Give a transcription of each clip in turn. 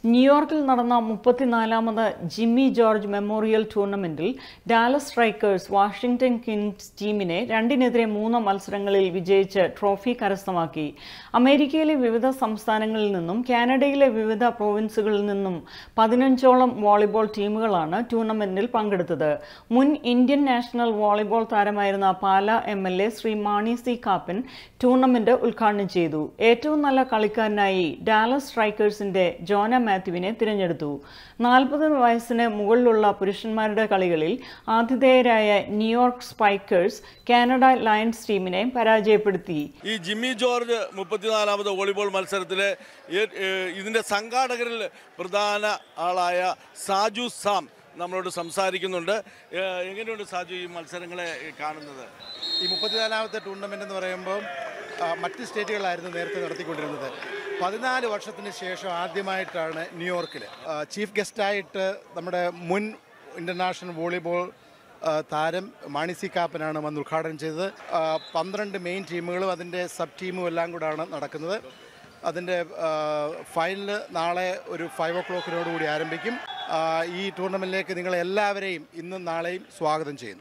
ന്യൂയോർക്കിൽ നടന്ന മുപ്പത്തിനാലാമത് ജിമ്മി ജോർജ് മെമ്മോറിയൽ ടൂർണമെന്റിൽ ഡാലസ് സ്ട്രൈക്കേഴ്സ് വാഷിംഗ്ടൺ കിങ്സ് ടീമിനെ രണ്ടിനെതിരെ മൂന്ന് മത്സരങ്ങളിൽ വിജയിച്ച് ട്രോഫി കരസ്ഥമാക്കി അമേരിക്കയിലെ വിവിധ സംസ്ഥാനങ്ങളിൽ നിന്നും കാനഡയിലെ വിവിധ പ്രോവിൻസുകളിൽ നിന്നും പതിനഞ്ചോളം വോളിബോൾ ടീമുകളാണ് ടൂർണമെന്റിൽ പങ്കെടുത്തത് മുൻ ഇന്ത്യൻ നാഷണൽ വോളിബോൾ താരമായിരുന്ന Pala M L A Shri Mani C Kappan tournament ഉദ്ഘാടനം ചെയ്തു ഏറ്റവും നല്ല കളിക്കാരനായി ഡാലസ് സ്ട്രൈക്കേഴ്സിന്റെ ജോന മാത്യുവിനെ തിരഞ്ഞെടുത്തു നാൽപ്പത് വയസ്സിന് മുകളിലുള്ള പുരുഷന്മാരുടെ കളികളിൽ ആതിഥേയരായ ന്യൂയോർക്ക് സ്പൈക്കേഴ്സ് കാനഡ ലയൺസ് ടീമിനെ പരാജയപ്പെടുത്തി ഈ ജിമ്മി ജോർജ് മുപ്പത്തിനാലാമത് വോളിബോൾ മത്സരത്തിലെ ഏ- ഏ, ഇതിൻ്റെ സംഘാടകരിൽ പ്രധാന ആളായ സാജു സാം നമ്മളോട് സംസാരിക്കുന്നുണ്ട് ഏ, എങ്ങനെയുണ്ട് സാജു ഈ മത്സരങ്ങളെ കാണുന്നത് ഈ മുപ്പത്തിനാലാമത്തെ ടൂർണമെൻ്റ് എന്ന് പറയുമ്പോൾ ആ, മറ്റ് സ്റ്റേറ്റുകളിലായിരുന്നു നേരത്തെ നടത്തിക്കൊണ്ടിരുന്നത് പതിനാല് വർഷത്തിന് ശേഷം ആദ്യമായിട്ടാണ് ന്യൂയോർക്കിൽ ആ, ചീഫ് ഗസ്റ്റായിട്ട് നമ്മുടെ മുൻ ഇൻ്റർനാഷണൽ വോളിബോൾ ആ, താരം മാണി സി കാപ്പനാണ് വന്ന് ഉദ്ഘാടനം ചെയ്തത് ആ, പന്ത്രണ്ട് മെയിൻ ടീമുകളും അതിൻ്റെ സബ് ടീമും എല്ലാം കൂടാണ് നടക്കുന്നത് അതിൻ്റെ ഫൈനൽ നാളെ ഒരു ഫൈവ് ഒ ക്ലോക്കിനോടുകൂടി ആരംഭിക്കും ആ, ഈ ടൂർണമെൻറ്റിലേക്ക് നിങ്ങളെ എല്ലാവരെയും ഇന്നും നാളെയും സ്വാഗതം ചെയ്യുന്നു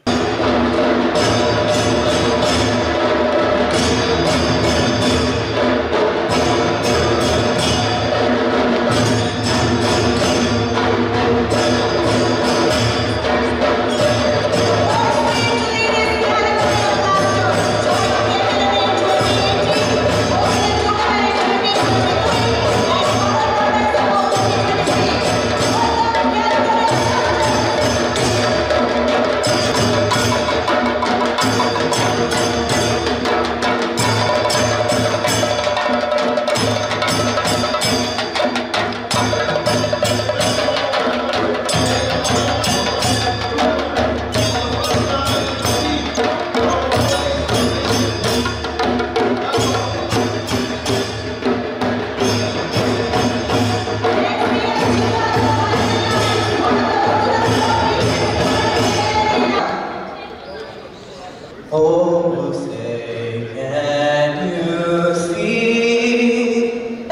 Oh, say, can you see?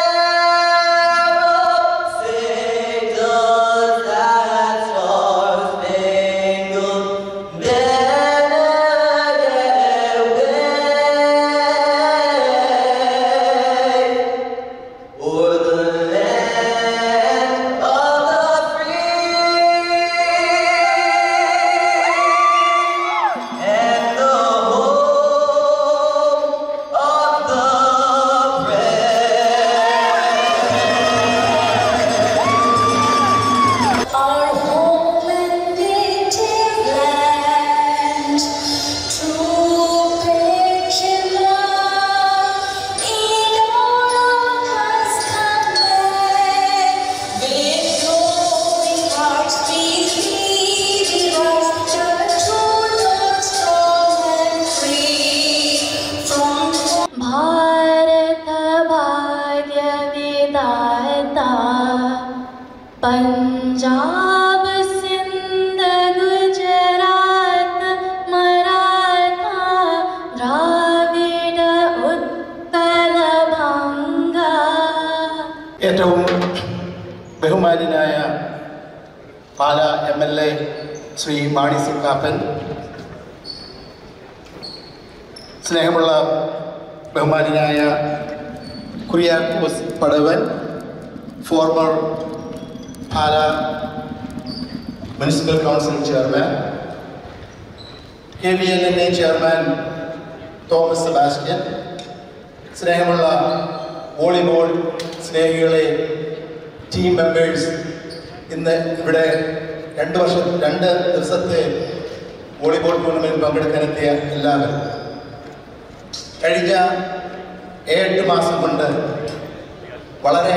Say, does that star-spangled banner get away o'er the land of the free? and the home of the Our home and native land, true patient love, in all of us convey. With glowing hearts beating hearts, the truth strong and free. From Bharat भाग्य विधाता पंजाब सिंध गुजरात मराठा द्राविड उत्कल भंगा ഏറ്റവും ബഹുമാന്യനായ Pala M L A Shri Mani C Kappan സ്നേഹമുള്ള ബഹുമാന്യനായ Kuriakose Padavan former Pala municipal council chairman K V L N A chairman Thomas Sebastian സ്നേഹമുള്ള volleyball സ്നേഹികളെ team members ഇന്ന് ഇവിടെ രണ്ട് വർഷം രണ്ട് ദിവസത്തെ വോളിബോൾ ടൂർണമെൻറ്റിൽ പങ്കെടുക്കാനെത്തിയ എല്ലാവരും കഴിഞ്ഞ ഏഴ് മാസം കൊണ്ട് വളരെ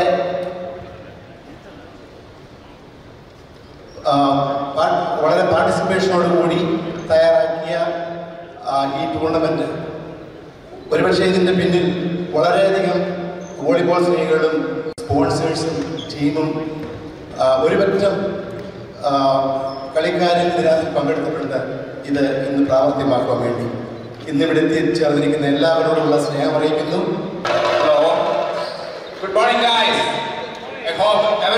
ആ, പാ- വളരെ പാർട്ടിസിപ്പേഷനോട് കൂടി തയ്യാറാക്കിയ ആ, ഈ ടൂർണമെൻറ്റ് ഒരുപക്ഷെ ഇതിൻ്റെ പിന്നിൽ വളരെയധികം വോളിബോൾ സ്നേഹികളും സ്പോൺസേഴ്സും ടീമും ആ, ഒരുപറ്റം ആ, കളിക്കാരും ഇതിനകത്ത് പങ്കെടുത്തിട്ടുണ്ട് ഇത് ഇന്ന് പ്രാവർത്തികമാക്കാൻ വേണ്ടി ഇന്നിവിടെ എത്തിച്ചേർന്നിരിക്കുന്ന എല്ലാവരോടുള്ള സ്നേഹം അറിയിക്കുന്നു Hello. Good morning, guys. I hope everyone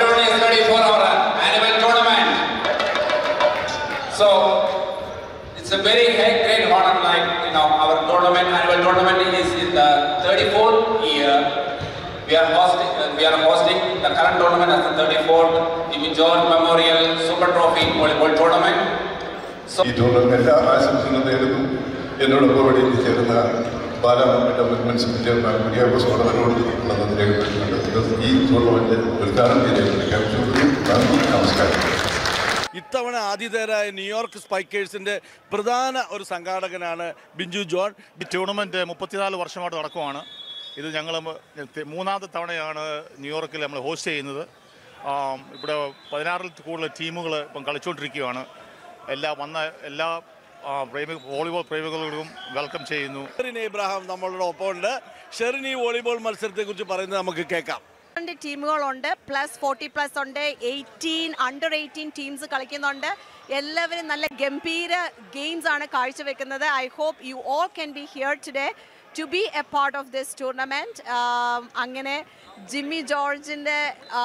tournament, annual tournament is in the 34th year. We are hosting, uh, we are hosting the current tournament as the 34th Jimmy George Memorial Super Trophy Volleyball Tournament. So, ഈ tournament എല്ലാ ആശംസകളും നേരുന്നു എന്നോടൊപ്പം ഇവിടെ ചേർന്ന ബാലാമ development chairman Kuriakose വളവനോട് നന്ദി രേഖപ്പെടുത്തുന്നുണ്ട് ഈ ടൂർണമെന്റ് ഉദ്ഘാടനം ചെയ്ത് പ്രഖ്യാപിച്ചുകൊണ്ടു നന്ദി നമസ്കാരം ഇത്തവണ ആതിഥേയരായ ന്യൂയോർക്ക് സ്പൈക്കേഴ്സിന്റെ പ്രധാന ഒരു സംഘാടകനാണ് ബിഞ്ചു ജോൺ ഈ ടൂർണമെൻറ്റ് മുപ്പത്തിനാല് വർഷമായിട്ട് നടക്കുവാണ് ഇത് ഞങ്ങൾ മൂന്നാമത്തെ തവണയാണ് ന്യൂയോർക്കിൽ നമ്മൾ ഹോസ്റ്റ് ചെയ്യുന്നത് ആം, ഇവിടെ പതിനാറിൽ കൂടുതൽ ടീമുകൾ ഇപ്പം കളിച്ചുകൊണ്ടിരിക്കുകയാണ് എല്ലാ വന്ന എല്ലാ ആ, പ്രേമി വോളിബോൾ പ്രേമികളോടും വെൽക്കം ചെയ്യുന്നു ഷെറിൻ ഇബ്രാഹിം നമ്മളുടെ ഒപ്പമുണ്ട് ഷെറിൻ ഈ വോളിബോൾ മത്സരത്തെ കുറിച്ച് പറയുന്നത് നമുക്ക് കേൾക്കാം രണ്ട് ടീമുകളുണ്ട് പ്ലസ് ഫോർട്ടി പ്ലസ് ഉണ്ട് എയ്റ്റീൻ അണ്ടർ എയ്റ്റീൻ ടീംസ് കളിക്കുന്നുണ്ട് എല്ലാവരും നല്ല ഗംഭീര ഗെയിംസ് ആണ് കാഴ്ചവെക്കുന്നത് I hope you all can be here today to be a part of this tournament അങ്ങനെ ജിമ്മി ജോർജിൻ്റെ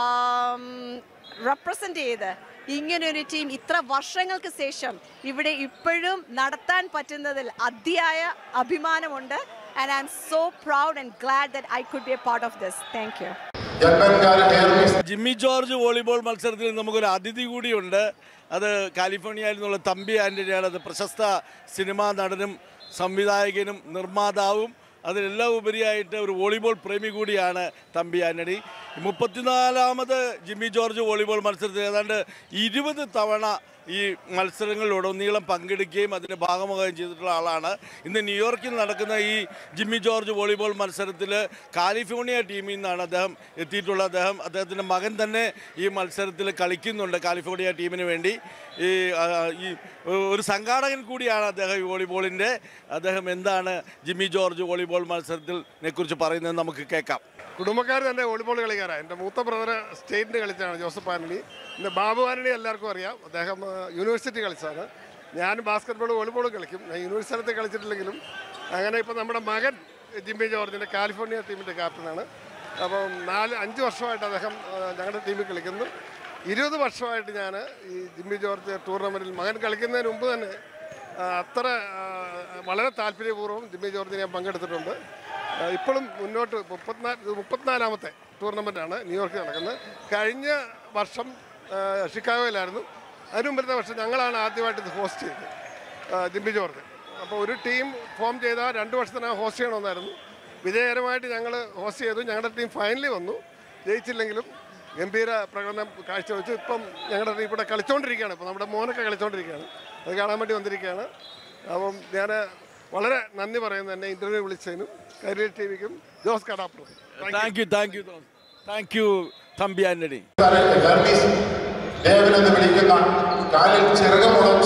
റെപ്രസെൻ്റ് ചെയ്ത് ഇങ്ങനൊരു ടീം ഇത്ര വർഷങ്ങൾക്ക് ശേഷം ഇവിടെ ഇപ്പോഴും നടത്താൻ പറ്റുന്നതിൽ അതിയായ അഭിമാനമുണ്ട് and I am so proud and glad that I could be a part of this thank you ജർമ്മൻകാരൻ ഹെർമിസ് ജിമ്മി ജോർജ് വോളിബോൾ മത്സരത്തിൽ നമുക്കൊരു അതിഥി കൂടിയുണ്ട് അത് കാലിഫോർണിയയിൽ നിന്നുള്ള തമ്പി ആൻ്റണിയാണ് അത് പ്രശസ്ത സിനിമാ നടനും സംവിധായകനും നിർമ്മാതാവും അതിലെല്ലാം ഉപരിയായിട്ട് ഒരു വോളിബോൾ പ്രേമി കൂടിയാണ് തമ്പി ആൻ്റണി മുപ്പത്തിനാലാമത് ജിമ്മി ജോർജ് വോളിബോൾ മത്സരത്തിൽ ഏതാണ്ട് ഇരുപത് തവണ ഈ മത്സരങ്ങളിലുടനീളം പങ്കെടുക്കുകയും അതിൻ്റെ ഭാഗമാകുകയും ചെയ്തിട്ടുള്ള ആളാണ് ഇന്ന് ന്യൂയോർക്കിൽ നടക്കുന്ന ഈ ജിമ്മി ജോർജ് വോളിബോൾ മത്സരത്തിൽ കാലിഫോർണിയ ടീമിൽ നിന്നാണ് അദ്ദേഹം എത്തിയിട്ടുള്ളത് അദ്ദേഹം അദ്ദേഹത്തിൻ്റെ മകൻ തന്നെ ഈ മത്സരത്തിൽ കളിക്കുന്നുണ്ട് കാലിഫോർണിയ ടീമിന് വേണ്ടി ഈ ആ, ഈ ഒരു സംഘാടകൻ കൂടിയാണ് അദ്ദേഹം ഈ വോളിബോളിൻ്റെ അദ്ദേഹം എന്താണ് ജിമ്മി ജോർജ് വോളിബോൾ മത്സരത്തിനെ കുറിച്ച് പറയുന്നത് നമുക്ക് കേൾക്കാം കുടുംബക്കാർ തന്നെ വോളിബോൾ കളിക്കാരാണ് എൻ്റെ മൂത്ത ബ്രദർ സ്റ്റേറ്റിന് കളിച്ചാണ് ജോസഫ് ആന്റണി പിന്നെ ബാബു ആന്റണി എല്ലാവർക്കും അറിയാം അദ്ദേഹം ആ, യൂണിവേഴ്സിറ്റി കളിച്ചാണ് ഞാൻ ബാസ്കറ്റ്ബോൾ വോളിബോൾ കളിക്കും ഞാൻ യൂണിവേഴ്സിറ്റി കളിച്ചിട്ടില്ലെങ്കിലും അങ്ങനെ ഇപ്പോൾ നമ്മുടെ മകൻ ജിമ്മി ജോർജിൻ്റെ കാലിഫോർണിയ ടീമിൻ്റെ ക്യാപ്റ്റനാണ് അപ്പം നാല് അഞ്ച് വർഷമായിട്ട് അദ്ദേഹം ആ, ഞങ്ങളുടെ ടീമിൽ കളിക്കുന്നു ഇരുപത് വർഷമായിട്ട് ഞാൻ ഈ ജിമ്മി ജോർജ് ടൂർണമെൻറ്റിൽ മകൻ കളിക്കുന്നതിന് മുമ്പ് തന്നെ ആ, അത്ര ആ, വളരെ താല്പര്യപൂർവ്വം ജിമ്മി ജോർജിന് ഞാൻ പങ്കെടുത്തിട്ടുണ്ട് ആ, ഇപ്പോഴും മുന്നോട്ട് മുപ്പത്തിനാല് ഇത് മുപ്പത്തിനാലാമത്തെ ടൂർണമെൻറ്റാണ് ന്യൂയോർക്കിൽ നടക്കുന്നത് കഴിഞ്ഞ വർഷം ആ, ഷിക്കാഗോയിലായിരുന്നു അതിന് മുമ്പത്തെ വർഷം ഞങ്ങളാണ് ആദ്യമായിട്ട് ഇത് ഹോസ്റ്റ് ചെയ്തത് ആ, ജിമ്മി ജോർജ് അപ്പോൾ ഒരു ടീം ഫോം ചെയ്താൽ രണ്ട് വർഷത്തിനകം ഹോസ്റ്റ് ചെയ്യണമെന്നായിരുന്നു വിജയകരമായിട്ട് ഞങ്ങൾ ഹോസ്റ്റ് ചെയ്തു ഞങ്ങളുടെ ടീം ഫൈനലിൽ വന്നു ജയിച്ചില്ലെങ്കിലും ഗംഭീര പ്രകടനം കാഴ്ചവെച്ചു ഇപ്പം ഞങ്ങളുടെ ടീം ഇവിടെ കളിച്ചുകൊണ്ടിരിക്കുകയാണ് ഇപ്പം നമ്മുടെ മോനൊക്കെ കളിച്ചുകൊണ്ടിരിക്കുകയാണ് അത് കാണാൻ വേണ്ടി വന്നിരിക്കുകയാണ് അപ്പം ഞാൻ വളരെ നന്ദി പറയുന്നു എന്നെ ഇൻ്റർവ്യൂ വിളിച്ചതിനും കരിയർ ടി വിക്കും Jose Kadappuram thank you thank you thank you Thampi Antony Hermis Devan എന്ന് വിളിക്കുന്ന കാലിൽ ചിറകമുളച്ച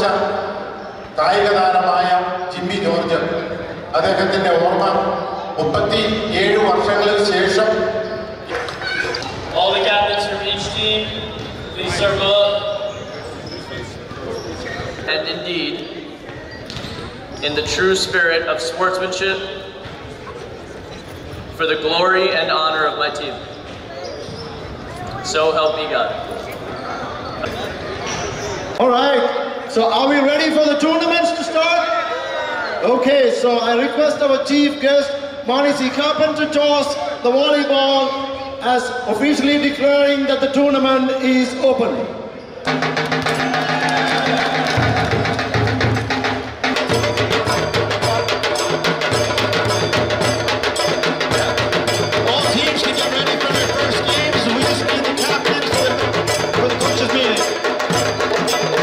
കായിക താരമായ ജിമ്മി ജോർജ് അദ്ദേഹത്തിന്റെ ഓർമ്മ മുപ്പത്തി ഏഴ് വർഷങ്ങൾക്ക് ശേഷം All the captains from each team, please circle up. And indeed, in the true spirit of sportsmanship, for the glory and honor of my team. So help me God. All right. So are we ready for the tournaments to start? Okay, so I request our chief guest, Monisi Carpenter, toss the volleyball as officially declaring that the tournament is open. All teams can get ready for their first games, and we just need the captains for the, for the coaches meeting.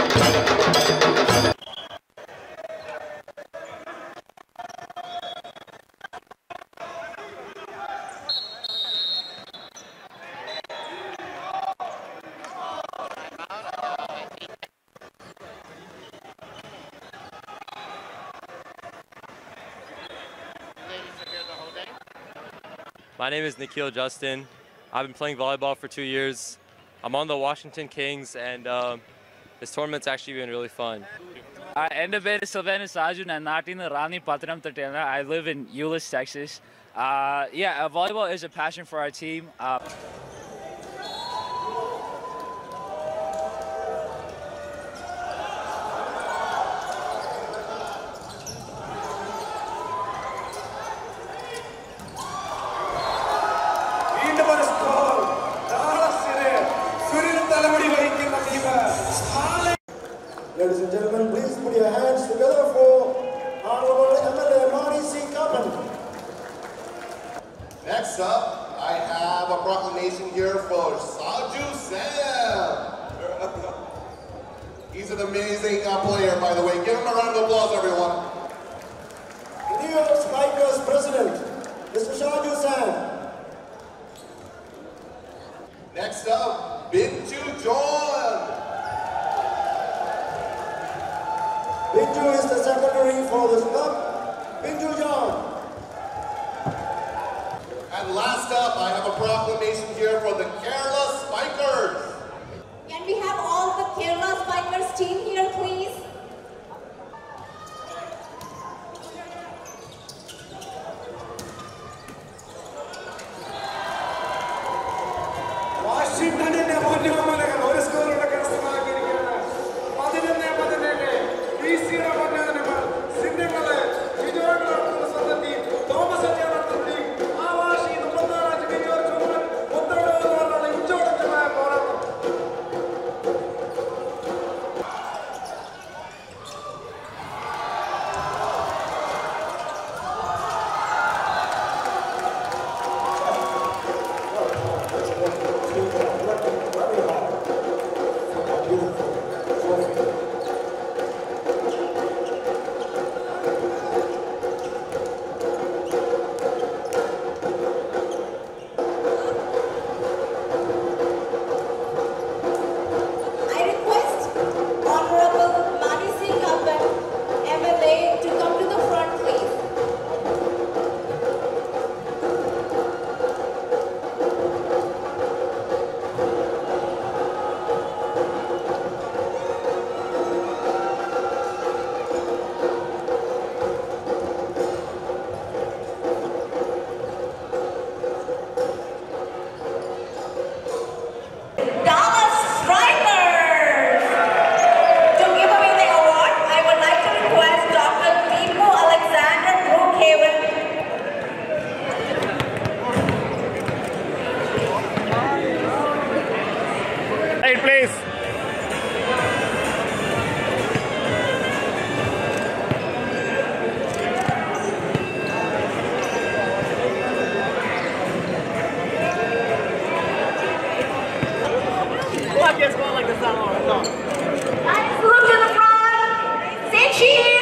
My name is Nikhil Justin. I've been playing volleyball for two years. I'm on the Washington Kings, and um, this tournament's actually been really fun. എൻ്റെ പേര് Silvanus Saju ഞാൻ നാട്ടിൽ നിന്ന് റാന്നി പത്തനംതിട്ടയാണ് I live in Euless Texas yeah uh, volleyball is a passion for our team uh, Saju Sam. He's an amazing uh, player, by the way. Give him a round of applause, everyone. New York Spikers President, Mr. Shaju Sam. Next up, Binju John. Binju is the secretary for this club. Binju John. And last up, I have a proclamation here for the Kerala Spikers. Can we have all the Kerala Spikers team here, please? വാഷിംഗ്ടണിന്റെ പൊന്നോമനകൾ ഒരു സ്കോറിലൂടെ കരസ്ഥമാക്കിയിരിക്കുകയാണ് പതിനൊന്ന് പതിനേഴ് P സിയുടെ പൊന്നോമനകൾ സിംഗങ്ങളെ വിജയങ്ങൾ നടത്തുന്ന സ്വന്തം ടീം തോമസ് അച്ഛൻ നടത്തുന്ന ടീം ആ വാശി മുപ്പത്തിനാലാം ജില്ലയോർ ചുമൻ മുത്തരവാദമുള്ള ഉച്ചോടച്ചമായ പോരാട്ടം I request Honorable Mani Singh Kappan, MLA, to come to the front, please. Dallas Strikers! To give away the award, I would like to request Dr. Deepu Alexander Brookhaven Hey, please. Let's move to the front. Say cheese!